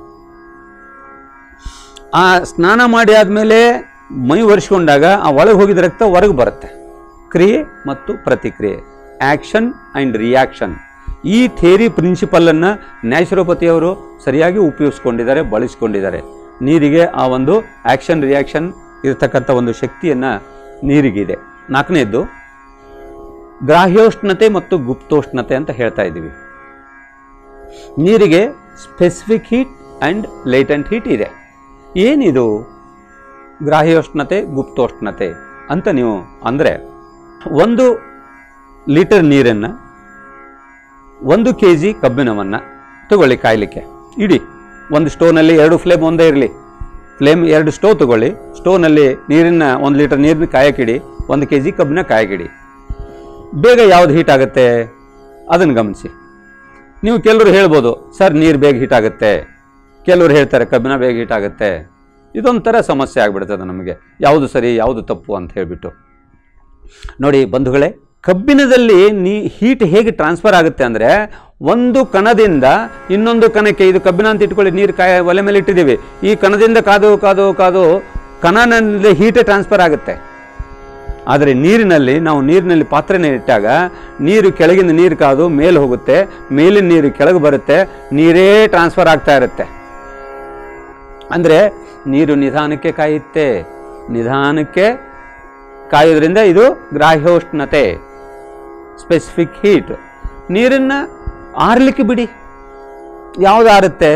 ಆ ಸ್ನಾನ ಮಾಡಿ ಆದಮೇಲೆ ಮೈ ಒರೆಸ್ಕೊಂಡಾಗ ಆ ಒಳಗೆ ಹೋಗಿದ ರಕ್ತ ಹೊರಗೆ ಬರುತ್ತೆ ಕ್ರಿಯೆ ಮತ್ತು ಪ್ರತಿಕ್ರಿಯೆ ಆ್ಯಕ್ಷನ್ ಆ್ಯಂಡ್ ರಿಯಾಕ್ಷನ್ ಈ ಥೇರಿ ಪ್ರಿನ್ಸಿಪಲನ್ನು ನ್ಯಾಚುರೋಪತಿಯವರು ಸರಿಯಾಗಿ ಉಪಯೋಗಿಸ್ಕೊಂಡಿದ್ದಾರೆ ಬಳಸ್ಕೊಂಡಿದ್ದಾರೆ ನೀರಿಗೆ ಆ ಒಂದು ಆ್ಯಕ್ಷನ್ ರಿಯಾಕ್ಷನ್ ಇರತಕ್ಕಂಥ ಒಂದು ಶಕ್ತಿಯನ್ನು ನೀರಿಗಿದೆ ನಾಲ್ಕನೇದ್ದು ಗ್ರಾಹ್ಯೋಷ್ಣತೆ ಮತ್ತು ಗುಪ್ತೋಷ್ಣತೆ ಅಂತ ಹೇಳ್ತಾ ಇದ್ದೀವಿ ನೀರಿಗೆ specific heat and latent heat ಇದೆ ಏನಿದು ಗ್ರಾಹ್ಯೋಷ್ಣತೆ ಗುಪ್ತೋಷ್ಣತೆ ಅಂತ ನೀವು ಅಂದರೆ ಒಂದು ಲೀಟರ್ ನೀರನ್ನು ಒಂದು ಕೆ ಜಿ ಕಬ್ಬಿಣವನ್ನು ತಗೊಳ್ಳಿ ಕಾಯಲಿಕ್ಕೆ ಇಡಿ ಒಂದು ಸ್ಟೋವ್ನಲ್ಲಿ ಎರಡು ಫ್ಲೇಮ್ ಒಂದೇ ಇರಲಿ ಫ್ಲೇಮ್ ಎರಡು ಸ್ಟೋವ್ ತಗೊಳ್ಳಿ ಸ್ಟೋವ್ನಲ್ಲಿ ನೀರಿನ ಒಂದು ಲೀಟರ್ ನೀರನ್ನ ಕಾಯಕ್ಕಿಡಿ ಒಂದು ಕೆ ಜಿ ಕಬ್ಬಿನ ಕಾಯಕ್ಕಿಡಿ ಬೇಗ ಯಾವ್ದು ಹೀಟ್ ಆಗುತ್ತೆ ಅದನ್ನು ಗಮನಿಸಿ ನೀವು ಕೆಲವರು ಹೇಳ್ಬೋದು ಸರ್ ನೀರು ಬೇಗ ಹೀಟ್ ಆಗುತ್ತೆ ಕೆಲವರು ಹೇಳ್ತಾರೆ ಕಬ್ಬಿನ ಬೇಗ ಹೀಟ್ ಆಗುತ್ತೆ ಇದೊಂಥರ ಸಮಸ್ಯೆ ಆಗ್ಬಿಡ್ತದೆ ನಮಗೆ ಯಾವುದು ಸರಿ ಯಾವುದು ತಪ್ಪು ಅಂತ ಹೇಳಿಬಿಟ್ಟು ನೋಡಿ ಬಂಧುಗಳೇ ಕಬ್ಬಿಣದಲ್ಲಿ ನೀ ಹೀಟ್ ಹೇಗೆ ಟ್ರಾನ್ಸ್ಫರ್ ಆಗುತ್ತೆ ಅಂದರೆ ಒಂದು ಕಣದಿಂದ ಇನ್ನೊಂದು ಕಣಕ್ಕೆ ಇದು ಕಬ್ಬಿಣ ಅಂತ ಇಟ್ಕೊಳ್ಳಿ ನೀರು ಕಾಯ ಒಲೆ ಮೇಲೆ ಇಟ್ಟಿದ್ದೀವಿ ಈ ಕಣದಿಂದ ಕಾದು ಕಾದು ಕಾದು ಕಣನಲ್ಲಿ ಹೀಟೇ ಟ್ರಾನ್ಸ್ಫರ್ ಆಗುತ್ತೆ ಆದರೆ ನೀರಿನಲ್ಲಿ ನಾವು ನೀರಿನಲ್ಲಿ ಪಾತ್ರೆನ ಇಟ್ಟಾಗ ನೀರು ಕೆಳಗಿನ ನೀರು ಕಾದು ಮೇಲೆ ಹೋಗುತ್ತೆ ಮೇಲಿನ ನೀರು ಕೆಳಗೆ ಬರುತ್ತೆ ನೀರೇ ಟ್ರಾನ್ಸ್ಫರ್ ಆಗ್ತಾ ಇರುತ್ತೆ ಅಂದರೆ ನೀರು ನಿಧಾನಕ್ಕೆ ಕಾಯುತ್ತೆ ನಿಧಾನಕ್ಕೆ ಕಾಯೋದ್ರಿಂದ ಇದು ಗ್ರಾಹ್ಯೋಷ್ಣತೆ ಸ್ಪೆಸಿಫಿಕ್ ಹೀಟ್ ನೀರನ್ನು ಆರ್ಲಿಕ್ಕೆ ಬಿಡಿ ಯಾವ್ದು ಆರುತ್ತೆ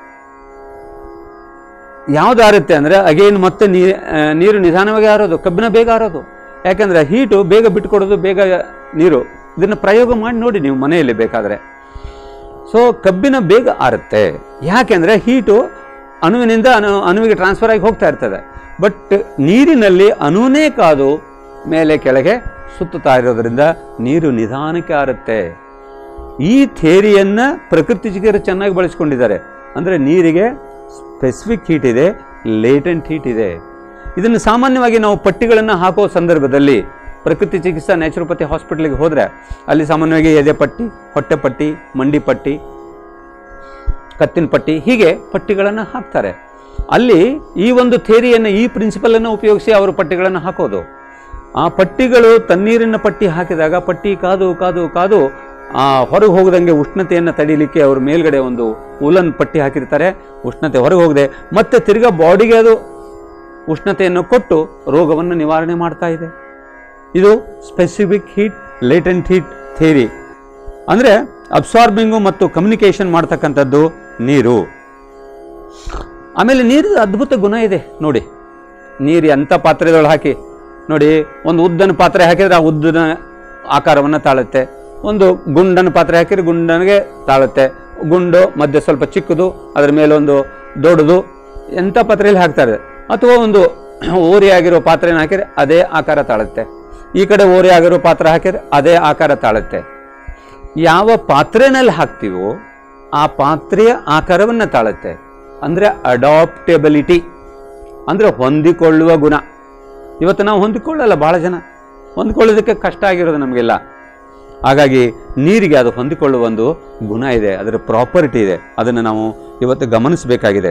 ಯಾವ್ದು ಆರುತ್ತೆ ಅಂದರೆ ಅಗೇನ್ ಮತ್ತೆ ನೀ ಆ, ನೀರು ನಿಧಾನವಾಗಿ ಆರೋದು ಕಬ್ಬಿಣ ಬೇಗ ಆರೋದು ಯಾಕಂದರೆ ಹೀಟು ಬೇಗ ಬಿಟ್ಕೊಡೋದು ಬೇಗ ನೀರು ಇದನ್ನು ಪ್ರಯೋಗ ಮಾಡಿ ನೋಡಿ ನೀವು ಮನೆಯಲ್ಲಿ ಬೇಕಾದರೆ ಸೊ ಕಬ್ಬಿಣ ಬೇಗ ಆರುತ್ತೆ ಯಾಕೆಂದರೆ ಹೀಟು ಅಣುವಿನಿಂದ ಅಣು ಅಣುವಿಗೆ ಟ್ರಾನ್ಸ್ಫರ್ ಆಗಿ ಹೋಗ್ತಾ ಇರ್ತದೆ ಬಟ್ ನೀರಿನಲ್ಲಿ ಅಣುನೇ ಕಾದು ಮೇಲೆ ಕೆಳಗೆ ಸುತ್ತುತ್ತಾ ಇರೋದ್ರಿಂದ ನೀರು ನಿಧಾನಕ್ಕೆ ಆರುತ್ತೆ ಈ ಥೇರಿಯನ್ನು ಪ್ರಕೃತಿ ಚಿಕಿತ್ಸೆ ಚೆನ್ನಾಗಿ ಬಳಸ್ಕೊಂಡಿದ್ದಾರೆ ಅಂದರೆ ನೀರಿಗೆ ಸ್ಪೆಸಿಫಿಕ್ ಹೀಟ್ ಇದೆ ಲೇಟೆಂಟ್ ಹೀಟ್ ಇದೆ ಇದನ್ನು ಸಾಮಾನ್ಯವಾಗಿ ನಾವು ಪಟ್ಟಿಗಳನ್ನು ಹಾಕೋ ಸಂದರ್ಭದಲ್ಲಿ ಪ್ರಕೃತಿ ಚಿಕಿತ್ಸಾ ನ್ಯಾಚುರೋಪತಿ ಹಾಸ್ಪಿಟ್ಲಿಗೆ ಹೋದರೆ ಅಲ್ಲಿ ಸಾಮಾನ್ಯವಾಗಿ ಎದೆ ಪಟ್ಟಿ ಹೊಟ್ಟೆ ಪಟ್ಟಿ ಮಂಡಿ ಪಟ್ಟಿ ಕತ್ತಿನ ಪಟ್ಟಿ ಹೀಗೆ ಪಟ್ಟಿಗಳನ್ನು ಹಾಕ್ತಾರೆ ಅಲ್ಲಿ ಈ ಒಂದು ಥೇರಿಯನ್ನು ಈ ಪ್ರಿನ್ಸಿಪಲನ್ನು ಉಪಯೋಗಿಸಿ ಅವರು ಪಟ್ಟಿಗಳನ್ನು ಹಾಕೋದು ಆ ಪಟ್ಟಿಗಳು ತಣ್ಣೀರಿನ ಪಟ್ಟಿ ಹಾಕಿದಾಗ ಪಟ್ಟಿ ಕಾದು ಕಾದು ಕಾದು ಆ ಹೊರಗೆ ಹೋಗದಂಗೆ ಉಷ್ಣತೆಯನ್ನು ತಡೀಲಿಕ್ಕೆ ಅವರು ಮೇಲ್ಗಡೆ ಒಂದು ಉಲನ್ ಪಟ್ಟಿ ಹಾಕಿರ್ತಾರೆ ಉಷ್ಣತೆ ಹೊರಗೆ ಹೋಗದೆ ಮತ್ತೆ ತಿರ್ಗಾ ಬಾಡಿಗೆ ಅದು ಉಷ್ಣತೆಯನ್ನು ಕೊಟ್ಟು ರೋಗವನ್ನು ನಿವಾರಣೆ ಮಾಡ್ತಾ ಇದೆ ಇದು specific heat latent heat theory ಅಂದರೆ ಅಬ್ಸಾರ್ಬಿಂಗು ಮತ್ತು ಕಮ್ಯುನಿಕೇಷನ್ ಮಾಡ್ತಕ್ಕಂಥದ್ದು ನೀರು ಆಮೇಲೆ ನೀರು ಅದ್ಭುತ ಗುಣ ಇದೆ ನೋಡಿ ನೀರು ಎಂಥ ಪಾತ್ರೆದೊಳಗೆ ಹಾಕಿ ನೋಡಿ ಒಂದು ಉದ್ದನ ಪಾತ್ರೆ ಹಾಕಿದ್ರೆ ಆ ಉದ್ದನ ಆಕಾರವನ್ನು ತಾಳುತ್ತೆ ಒಂದು ಗುಂಡನ ಪಾತ್ರೆ ಹಾಕಿದ್ರೆ ಗುಂಡನಿಗೆ ತಾಳುತ್ತೆ ಗುಂಡು ಮಧ್ಯೆ ಸ್ವಲ್ಪ ಚಿಕ್ಕದು ಅದರ ಮೇಲೆ ಒಂದು ದೊಡ್ಡದು ಎಂಥ ಪಾತ್ರೆಯಲ್ಲಿ ಹಾಕ್ತಾರೆ ಅಥವಾ ಒಂದು ಓರಿ ಆಗಿರೋ ಪಾತ್ರೆನ ಹಾಕಿದ್ರೆ ಅದೇ ಆಕಾರ ತಾಳುತ್ತೆ ಈ ಕಡೆ ಓರಿ ಆಗಿರೋ ಪಾತ್ರೆ ಹಾಕಿದ್ರೆ ಅದೇ ಆಕಾರ ತಾಳುತ್ತೆ ಯಾವ ಪಾತ್ರೆನಲ್ಲಿ ಹಾಕ್ತೀವೋ ಆ ಪಾತ್ರೆಯ ಆಕಾರವನ್ನು ತಾಳುತ್ತೆ ಅಂದರೆ ಅಡಾಪ್ಟೆಬಿಲಿಟಿ ಅಂದರೆ ಹೊಂದಿಕೊಳ್ಳುವ ಗುಣ ಇವತ್ತು ನಾವು ಹೊಂದಿಕೊಳ್ಳಲ್ಲ ಭಾಳ ಜನ ಹೊಂದಿಕೊಳ್ಳೋದಕ್ಕೆ ಕಷ್ಟ ಆಗಿರೋದು ನಮಗೆಲ್ಲ ಹಾಗಾಗಿ ನೀರಿಗೆ ಅದು ಹೊಂದಿಕೊಳ್ಳುವ ಒಂದು ಗುಣ ಇದೆ ಅದರ ಪ್ರಾಪರ್ಟಿ ಇದೆ ಅದನ್ನು ನಾವು ಇವತ್ತು ಗಮನಿಸಬೇಕಾಗಿದೆ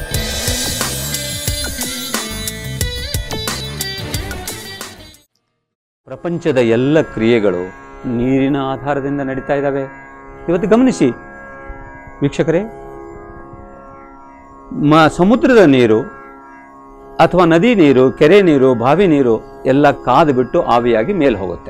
ಪ್ರಪಂಚದ ಎಲ್ಲ ಕ್ರಿಯೆಗಳು ನೀರಿನ ಆಧಾರದಿಂದ ನಡೀತಾ ಇದ್ದಾವೆ ಇವತ್ತು ಗಮನಿಸಿ ವೀಕ್ಷಕರೇ ಮ ಸಮುದ್ರದ ನೀರು ಅಥವಾ ನದಿ ನೀರು ಕೆರೆ ನೀರು ಬಾವಿ ನೀರು ಎಲ್ಲ ಕಾದು ಬಿಟ್ಟು ಆವಿಯಾಗಿ ಮೇಲೆ ಹೋಗುತ್ತೆ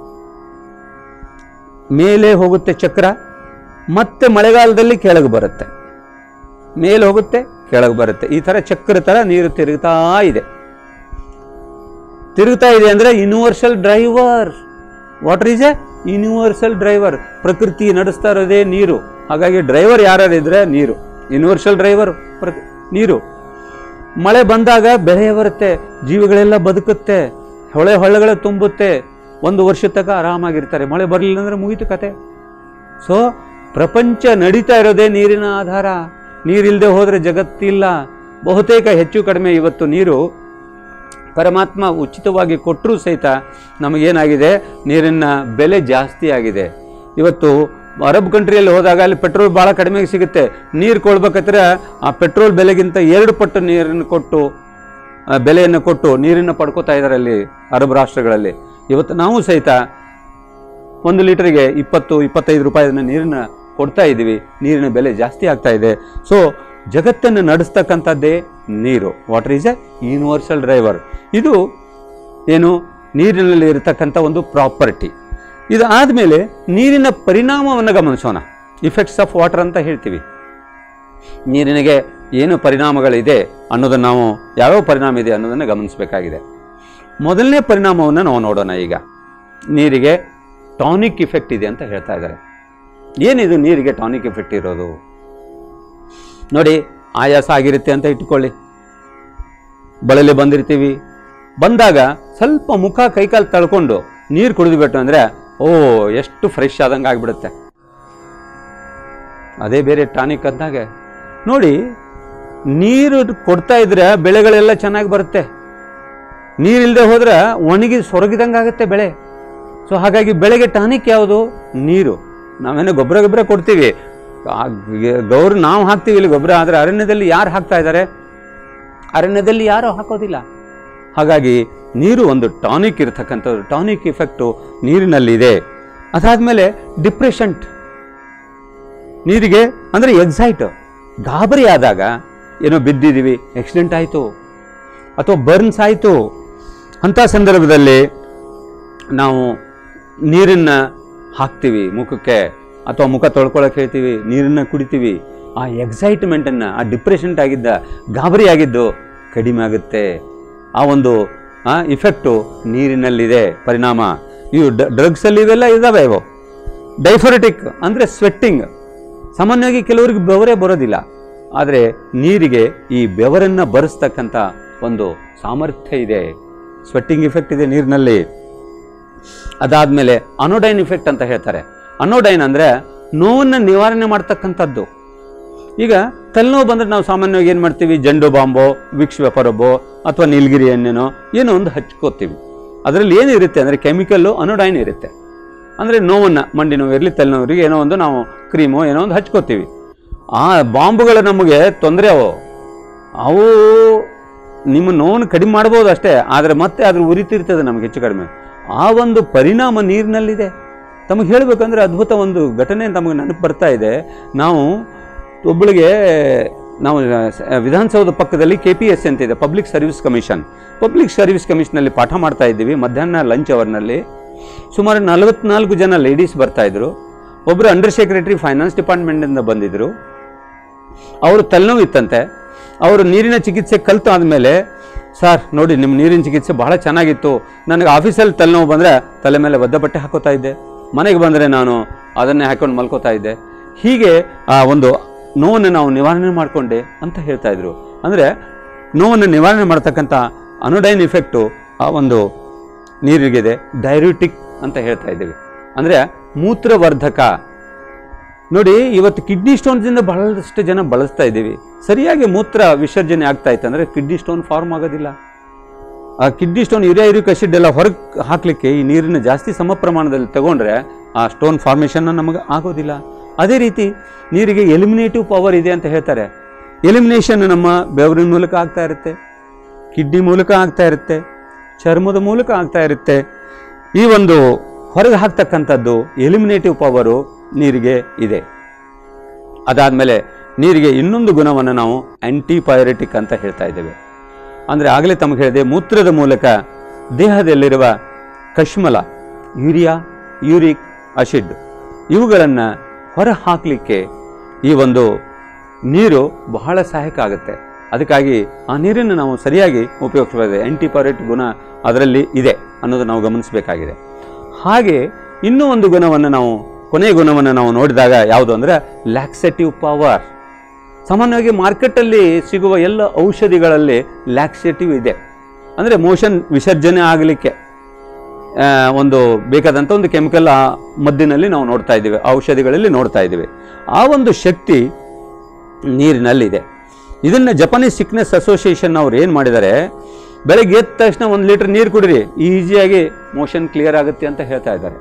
ಮೇಲೆ ಹೋಗುತ್ತೆ ಚಕ್ರ ಮತ್ತೆ ಮಳೆಗಾಲದಲ್ಲಿ ಕೆಳಗೆ ಬರುತ್ತೆ ಮೇಲೆ ಹೋಗುತ್ತೆ ಕೆಳಗೆ ಬರುತ್ತೆ ಈ ಥರ ಚಕ್ರ ಥರ ನೀರು ತಿರುಗ್ತಾ ಇದೆ ತಿರುಗ್ತಾ ಇದೆ ಅಂದರೆ universal driver water is a universal driver ಪ್ರಕೃತಿ ನಡೆಸ್ತಾ ಇರೋದೇ ನೀರು ಹಾಗಾಗಿ ಡ್ರೈವರ್ ಯಾರು ಇದ್ರೆ ನೀರು ಯೂನಿವರ್ಸಲ್ ಡ್ರೈವರ್ ಪ್ರ ನೀರು ಮಳೆ ಬಂದಾಗ ಬೆಳೆ ಬರುತ್ತೆ ಜೀವಿಗಳೆಲ್ಲ ಬದುಕುತ್ತೆ ಹೊಳೆ ಹೊಳ್ಳೆಗಳ ತುಂಬುತ್ತೆ ಒಂದು ವರ್ಷದ ತನಕ ಆರಾಮಾಗಿರ್ತಾರೆ ಮಳೆ ಬರಲಿಲ್ಲ ಅಂದರೆ ಮುಗೀತು ಕತೆ ಸೊ ಪ್ರಪಂಚ ನಡೀತಾ ಇರೋದೇ ನೀರಿನ ಆಧಾರ ನೀರಿಲ್ಲದೆ ಹೋದರೆ ಜಗತ್ತಿಲ್ಲ ಬಹುತೇಕ ಹೆಚ್ಚು ಕಡಿಮೆ ಇವತ್ತು ನೀರು ಪರಮಾತ್ಮ ಉಚಿತವಾಗಿ ಕೊಟ್ಟರೂ ಸಹಿತ ನಮಗೇನಾಗಿದೆ ನೀರಿನ ಬೆಲೆ ಜಾಸ್ತಿ ಆಗಿದೆ ಇವತ್ತು ಅರಬ್ ಕಂಟ್ರಿಯಲ್ಲಿ ಹೋದಾಗ ಅಲ್ಲಿ ಪೆಟ್ರೋಲ್ ಭಾಳ ಕಡಿಮೆಗೆ ಸಿಗುತ್ತೆ ನೀರು ಕೊಡ್ಬೇಕಾದ್ರೆ ಆ ಪೆಟ್ರೋಲ್ ಬೆಲೆಗಿಂತ ಎರಡು ಪಟ್ಟು ನೀರನ್ನು ಕೊಟ್ಟು ಆ, ಬೆಲೆಯನ್ನು ಕೊಟ್ಟು ನೀರನ್ನು ಪಡ್ಕೋತಾ ಇದ್ದಾರೆ ಅಲ್ಲಿ ಅರಬ್ ರಾಷ್ಟ್ರಗಳಲ್ಲಿ ಇವತ್ತು ನಾವು ಸಹಿತ ಒಂದು ಲೀಟರ್ಗೆ ಇಪ್ಪತ್ತು ಇಪ್ಪತ್ತೈದು ರೂಪಾಯಿನ ನೀರನ್ನ ಕೊಡ್ತಾ ಇದ್ದೀವಿ ನೀರಿನ ಬೆಲೆ ಜಾಸ್ತಿ ಆಗ್ತಾ ಇದೆ ಸೊ ಜಗತ್ತನ್ನು ನಡೆಸ್ತಕ್ಕಂಥದ್ದೇ ನೀರು water is a universal driver ಇದು ಏನು ನೀರಿನಲ್ಲಿ ಇರತಕ್ಕಂಥ ಒಂದು ಪ್ರಾಪರ್ಟಿ ಇದು ಆದಮೇಲೆ ನೀರಿನ ಪರಿಣಾಮವನ್ನು ಗಮನಿಸೋಣ ಇಫೆಕ್ಟ್ಸ್ ಆಫ್ ವಾಟರ್ ಅಂತ ಹೇಳ್ತೀವಿ ನೀರಿನಿಗೆ ಏನು ಪರಿಣಾಮಗಳಿದೆ ಅನ್ನೋದನ್ನು ನಾವು ಯಾವ್ಯಾವ ಪರಿಣಾಮ ಇದೆ ಅನ್ನೋದನ್ನು ಗಮನಿಸಬೇಕಾಗಿದೆ ಮೊದಲನೇ ಪರಿಣಾಮವನ್ನು ನಾವು ನೋಡೋಣ ಈಗ ನೀರಿಗೆ ಟಾನಿಕ್ ಇಫೆಕ್ಟ್ ಇದೆ ಅಂತ ಹೇಳ್ತಾ ಇದ್ದಾರೆ ಏನಿದು ನೀರಿಗೆ ಟಾನಿಕ್ ಇಫೆಕ್ಟ್ ಇರೋದು ನೋಡಿ ಆಯಾಸ ಆಗಿರುತ್ತೆ ಅಂತ ಇಟ್ಕೊಳ್ಳಿ ಬಳಲಿ ಬಂದಿರ್ತೀವಿ ಬಂದಾಗ ಸ್ವಲ್ಪ ಮುಖ ಕೈಕಾಲು ತಳ್ಕೊಂಡು ನೀರು ಕುಡಿದ್ಬಿಟ್ಟು ಅಂದರೆ ಓ ಎಷ್ಟು ಫ್ರೆಶ್ ಆದಂಗೆ ಆಗಿಬಿಡುತ್ತೆ ಅದೇ ಬೇರೆ ಟಾನಿಕ್ ಅಂದಾಗ ನೋಡಿ ನೀರು ಕೊಡ್ತಾ ಇದ್ರೆ ಬೆಳೆಗಳೆಲ್ಲ ಚೆನ್ನಾಗಿ ಬರುತ್ತೆ ನೀರಿಲ್ಲದೆ ಹೋದ್ರೆ ಒಣಗಿ ಸೊರಗಿದಂಗೆ ಆಗುತ್ತೆ ಬೆಳೆ ಸೊ ಹಾಗಾಗಿ ಬೆಳೆಗೆ ಟಾನಿಕ್ ಯಾವುದು ನೀರು ನಾವೇನೋ ಗೊಬ್ಬರ ಗೊಬ್ಬರ ಕೊಡ್ತೀವಿ ಆ ಗ- ಗೌರ್ ನಾವು ಹಾಕ್ತೀವಿ ಇಲ್ಲಿ ಗೊಬ್ಬರ ಆದರೆ ಅರಣ್ಯದಲ್ಲಿ ಯಾರು ಹಾಕ್ತಾ ಇದ್ದಾರೆ ಅರಣ್ಯದಲ್ಲಿ ಯಾರೂ ಹಾಕೋದಿಲ್ಲ ಹಾಗಾಗಿ ನೀರು ಒಂದು ಟಾನಿಕ್ ಇರತಕ್ಕಂಥದ್ದು ಟಾನಿಕ್ ಇಫೆಕ್ಟು ನೀರಿನಲ್ಲಿದೆ ಅದಾದಮೇಲೆ ಡಿಪ್ರೆಷಂಟ್ ನೀರಿಗೆ ಅಂದರೆ ಎಕ್ಸೈಟ್ ಗಾಬರಿ ಆದಾಗ ಏನೋ ಬಿದ್ದಿದ್ದೀವಿ ಆಕ್ಸಿಡೆಂಟ್ ಆಯಿತು ಅಥವಾ ಬರ್ನ್ಸ್ ಆಯಿತು ಅಂಥ ಸಂದರ್ಭದಲ್ಲಿ ನಾವು ನೀರನ್ನು ಹಾಕ್ತೀವಿ ಮುಖಕ್ಕೆ ಅಥವಾ ಮುಖ ತೊಳ್ಕೊಳಕ್ಕೆ ಹೇಳ್ತೀವಿ ನೀರನ್ನು ಕುಡಿತೀವಿ ಆ ಎಕ್ಸೈಟ್ಮೆಂಟನ್ನು ಆ ಡಿಪ್ರೆಷಂಟ್ ಆಗಿದ್ದ ಗಾಬರಿ ಆಗಿದ್ದು ಕಡಿಮೆ ಆಗುತ್ತೆ ಆ ಒಂದು ಆ ಇಫೆಕ್ಟು ನೀರಿನಲ್ಲಿದೆ ಪರಿಣಾಮ ಇವು ಡ್ರಗ್ಸಲ್ಲಿ ಇವೆಲ್ಲ ಇದ್ದಾವೆ ಇವು ಡೈಫರೆಟಿಕ್ ಅಂದರೆ ಸ್ವೆಟ್ಟಿಂಗ್ ಸಾಮಾನ್ಯವಾಗಿ ಕೆಲವರಿಗೆ ಬೆವರೇ ಬರೋದಿಲ್ಲ ಆದರೆ ನೀರಿಗೆ ಈ ಬೆವರನ್ನು ಬರೆಸ್ತಕ್ಕಂಥ ಒಂದು ಸಾಮರ್ಥ್ಯ ಇದೆ ಸ್ವೆಟ್ಟಿಂಗ್ ಇಫೆಕ್ಟ್ ಇದೆ ನೀರಿನಲ್ಲಿ ಅದಾದಮೇಲೆ ಅನೋಡೈನ್ ಇಫೆಕ್ಟ್ ಅಂತ ಹೇಳ್ತಾರೆ ಅನೋಡೈನ್ ಅಂದರೆ ನೋವನ್ನು ನಿವಾರಣೆ ಮಾಡ್ತಕ್ಕಂಥದ್ದು ಈಗ ತಲೆನೋವು ಬಂದರೆ ನಾವು ಸಾಮಾನ್ಯವಾಗಿ ಏನು ಮಾಡ್ತೀವಿ ಜಂಡು ಬಾಂಬೋ ವಿಕ್ಸ್ ವೆಪರಬೋ ಅಥವಾ ನೀಲಗಿರಿ ಎಣ್ಣೆನೋ ಏನೋ ಒಂದು ಹಚ್ಕೋತೀವಿ ಅದರಲ್ಲಿ ಏನಿರುತ್ತೆ ಅಂದರೆ ಕೆಮಿಕಲ್ಲು ಅನೋಡೈನ್ ಇರುತ್ತೆ ಅಂದರೆ ನೋವನ್ನು ಮಂಡಿ ನೋವು ಇರಲಿ ತಲೆನೋವಿಗೆ ಏನೋ ಒಂದು ನಾವು ಕ್ರೀಮು ಏನೋ ಒಂದು ಹಚ್ಕೋತೀವಿ ಆ ಬಾಂಬುಗಳು ನಮಗೆ ತೊಂದರೆ ಅವು ಅವು ನಿಮ್ಮ ನೋವನ್ನು ಕಡಿಮೆ ಮಾಡ್ಬೋದು ಅಷ್ಟೇ ಆದರೆ ಮತ್ತೆ ಅದ್ರ ಉರಿತಿರ್ತದೆ ನಮಗೆ ಹೆಚ್ಚು ಕಡಿಮೆ ಆ ಒಂದು ಪರಿಣಾಮ ನೀರಿನಲ್ಲಿದೆ ತಮಗೆ ಹೇಳಬೇಕಂದ್ರೆ ಅದ್ಭುತ ಒಂದು ಘಟನೆ ನಮಗೆ ನೆನಪು ಬರ್ತಾ ಇದೆ ನಾವು ಒಬ್ಬಳಿಗೆ ನಾವು ಆ, ವಿಧಾನಸೌಧ ಪಕ್ಕದಲ್ಲಿ ಕೆ ಪಿ ಎಸ್ ಅಂತ ಇದೆ public service commission public service ಕಮಿಷನಲ್ಲಿ ಪಾಠ ಮಾಡ್ತಾ ಇದ್ದೀವಿ ಮಧ್ಯಾಹ್ನ ಲಂಚ್ ಅವರ್ನಲ್ಲಿ ಸುಮಾರು ನಲವತ್ನಾಲ್ಕು ಜನ ಲೇಡೀಸ್ ಬರ್ತಾ ಇದ್ರು ಒಬ್ಬರು ಅಂಡರ್ ಸೆಕ್ರೆಟರಿ ಫೈನಾನ್ಸ್ ಡಿಪಾರ್ಟ್ಮೆಂಟಿಂದ ಬಂದಿದ್ದರು ಅವರು ತಲೆನೋವು ಇತ್ತಂತೆ ಅವರು ನೀರಿನ ಚಿಕಿತ್ಸೆ ಕಲಿತು ಆದಮೇಲೆ ಸರ್ ನೋಡಿ ನಿಮ್ಮ ನೀರಿನ ಚಿಕಿತ್ಸೆ ಬಹಳ ಚೆನ್ನಾಗಿತ್ತು ನನಗೆ ಆಫೀಸಲ್ಲಿ ತಲೆನೋವು ಬಂದರೆ ತಲೆ ಮೇಲೆ ಒದ್ದ ಬಟ್ಟೆ ಹಾಕೋತಾ ಇದ್ದೆ ಮನೆಗೆ ಬಂದರೆ ನಾನು ಅದನ್ನೇ ಹಾಕೊಂಡು ಮಲ್ಕೋತಾ ಇದ್ದೆ ಹೀಗೆ ಆ ಒಂದು ನೋವನ್ನು ನಾವು ನಿವಾರಣೆ ಮಾಡಿಕೊಂಡೆ ಅಂತ ಹೇಳ್ತಾ ಇದ್ರು ಅಂದರೆ ನೋವನ್ನು ನಿವಾರಣೆ ಮಾಡ್ತಕ್ಕಂಥ ಅನೋಡೈನ್ ಇಫೆಕ್ಟು ಆ ಒಂದು ನೀರಿಗಿದೆ ಡೈರ್ಯೂಟಿಕ್ ಅಂತ ಹೇಳ್ತಾ ಇದ್ದೀವಿ ಅಂದರೆ ಮೂತ್ರವರ್ಧಕ ನೋಡಿ ಇವತ್ತು ಕಿಡ್ನಿ ಸ್ಟೋನ್ದಿಂದ ಬಹಳಷ್ಟು ಜನ ಬಳಸ್ತಾ ಇದ್ದೀವಿ ಸರಿಯಾಗಿ ಮೂತ್ರ ವಿಸರ್ಜನೆ ಆಗ್ತಾ ಇತ್ತು ಅಂದರೆ ಕಿಡ್ನಿ ಸ್ಟೋನ್ ಫಾರ್ಮ್ ಆಗೋದಿಲ್ಲ ಆ kidney stone urea uric acid ಎಲ್ಲ ಹೊರಗೆ ಹಾಕಲಿಕ್ಕೆ ಈ ನೀರನ್ನು ಜಾಸ್ತಿ ಸಮ ಪ್ರಮಾಣದಲ್ಲಿ ತಗೊಂಡ್ರೆ ಆ ಸ್ಟೋನ್ ಫಾರ್ಮೇಷನ್ ನಮಗೆ ಆಗೋದಿಲ್ಲ ಅದೇ ರೀತಿ ನೀರಿಗೆ ಎಲಿಮಿನೇಟಿವ್ ಪವರ್ ಇದೆ ಅಂತ ಹೇಳ್ತಾರೆ ಎಲಿಮಿನೇಷನ್ ನಮ್ಮ ಬೆವರಿನ ಮೂಲಕ ಆಗ್ತಾ ಇರುತ್ತೆ ಕಿಡ್ನಿ ಮೂಲಕ ಆಗ್ತಾ ಇರುತ್ತೆ ಚರ್ಮದ ಮೂಲಕ ಆಗ್ತಾ ಇರುತ್ತೆ ಈ ಒಂದು ಹೊರಗೆ ಹಾಕ್ತಕ್ಕಂಥದ್ದು ಎಲಿಮಿನೇಟಿವ್ ಪವರು ನೀರಿಗೆ ಇದೆ ಅದಾದಮೇಲೆ ನೀರಿಗೆ ಇನ್ನೊಂದು ಗುಣವನ್ನು ನಾವು ಆ್ಯಂಟಿಪೈರೆಟಿಕ್ ಅಂತ ಹೇಳ್ತಾ ಇದ್ದೇವೆ ಅಂದರೆ ಆಗಲೇ ತಮಗೆ ಹೇಳಿದೆ ಮೂತ್ರದ ಮೂಲಕ ದೇಹದಲ್ಲಿರುವ ಕಶ್ಮಲ ಯೂರಿಯಾ ಯೂರಿಕ್ ಅಸಿಡ್ ಇವುಗಳನ್ನು ಹೊರ ಹಾಕಲಿಕ್ಕೆ ಈ ಒಂದು ನೀರು ಬಹಳ ಸಹಾಯಕ ಆಗುತ್ತೆ ಅದಕ್ಕಾಗಿ ಆ ನೀರನ್ನು ನಾವು ಸರಿಯಾಗಿ ಉಪಯೋಗಿಸಬೇಕು ಆ್ಯಂಟಿಪೈರೆಟ್ ಗುಣ ಅದರಲ್ಲಿ ಇದೆ ಅನ್ನೋದು ನಾವು ಗಮನಿಸಬೇಕಾಗಿದೆ ಹಾಗೆ ಇನ್ನೂ ಒಂದು ಗುಣವನ್ನು ನಾವು ಕೊನೆಯ ಗುಣವನ್ನು ನಾವು ನೋಡಿದಾಗ ಯಾವುದು ಅಂದರೆ ಲ್ಯಾಕ್ಸೆಟಿವ್ ಪವರ್ ಸಾಮಾನ್ಯವಾಗಿ ಮಾರ್ಕೆಟಲ್ಲಿ ಸಿಗುವ ಎಲ್ಲ ಔಷಧಿಗಳಲ್ಲಿ ಲ್ಯಾಕ್ಸೇಟಿವ್ ಇದೆ ಅಂದರೆ ಮೋಷನ್ ವಿಸರ್ಜನೆ ಆಗಲಿಕ್ಕೆ ಆ, ಒಂದು ಬೇಕಾದಂಥ ಒಂದು ಕೆಮಿಕಲ್ ಆ ಮದ್ದಿನಲ್ಲಿ ನಾವು ನೋಡ್ತಾ ಇದ್ದೀವಿ ಔಷಧಿಗಳಲ್ಲಿ ನೋಡ್ತಾ ಇದ್ದೀವಿ ಆ ಒಂದು ಶಕ್ತಿ ನೀರಿನಲ್ಲಿದೆ ಇದನ್ನು ಜಪಾನೀಸ್ ಸಿಕ್ನೆಸ್ ಅಸೋಸಿಯೇಷನ್ ಅವ್ರು ಏನು ಮಾಡಿದ್ದಾರೆ ಬೆಳಗ್ಗೆ ಎದ್ದ ತಕ್ಷಣ ಒಂದು ಲೀಟರ್ ನೀರು ಕುಡಿರಿ ಈಸಿಯಾಗಿ ಮೋಷನ್ ಕ್ಲಿಯರ್ ಆಗುತ್ತೆ ಅಂತ ಹೇಳ್ತಾ ಇದ್ದಾರೆ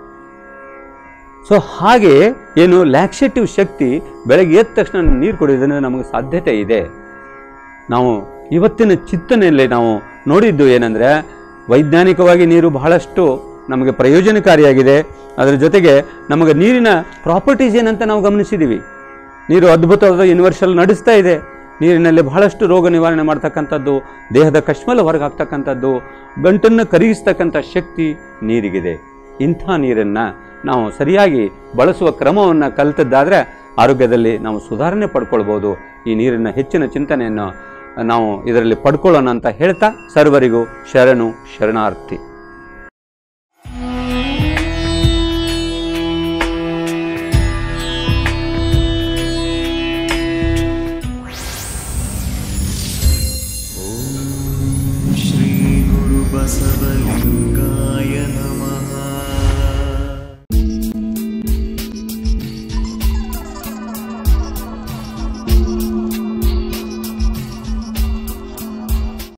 ಸೊ ಹಾಗೆ ಏನು ಲ್ಯಾಕ್ಸೇಟಿವ್ ಶಕ್ತಿ ಬೆಳಗ್ಗೆ ಎದ್ದ ತಕ್ಷಣ ನೀರು ಕುಡಿಯೋದ್ರಿಂದ ನಮಗೆ ಸಾಧ್ಯತೆ ಇದೆ ನಾವು ಇವತ್ತಿನ ಚಿಂತನೆಯಲ್ಲಿ ನಾವು ನೋಡಿದ್ದು ಏನಂದರೆ ವೈಜ್ಞಾನಿಕವಾಗಿ ನೀರು ಬಹಳಷ್ಟು ನಮಗೆ ಪ್ರಯೋಜನಕಾರಿಯಾಗಿದೆ ಅದರ ಜೊತೆಗೆ ನಮಗೆ ನೀರಿನ ಪ್ರಾಪರ್ಟೀಸ್ ಏನಂತ ನಾವು ಗಮನಿಸಿದ್ದೀವಿ ನೀರು ಅದ್ಭುತವಾದ ಯೂನಿವರ್ಸಲ್ ನಡೆಸ್ತಾ ಇದೆ ನೀರಿನಲ್ಲಿ ಬಹಳಷ್ಟು ರೋಗ ನಿವಾರಣೆ ಮಾಡ್ತಕ್ಕಂಥದ್ದು ದೇಹದ ಕಶ್ಮಲ ಹೊರಗೆ ಹಾಕ್ತಕ್ಕಂಥದ್ದು ಗಂಟನ್ನು ಕರಗಿಸ್ತಕ್ಕಂಥ ಶಕ್ತಿ ನೀರಿಗಿದೆ ಇಂಥ ನೀರನ್ನು ನಾವು ಸರಿಯಾಗಿ ಬಳಸುವ ಕ್ರಮವನ್ನು ಕಲಿತದ್ದಾದರೆ ಆರೋಗ್ಯದಲ್ಲಿ ನಾವು ಸುಧಾರಣೆ ಪಡ್ಕೊಳ್ಬೋದು ಈ ನೀರಿನ ಹೆಚ್ಚಿನ ಚಿಂತನೆಯನ್ನು ನಾವು ಇದರಲ್ಲಿ ಪಡ್ಕೊಳ್ಳೋಣ ಅಂತ ಹೇಳ್ತಾ ಸರ್ವರಿಗೂ ಶರಣು ಶರಣಾರ್ಥಿ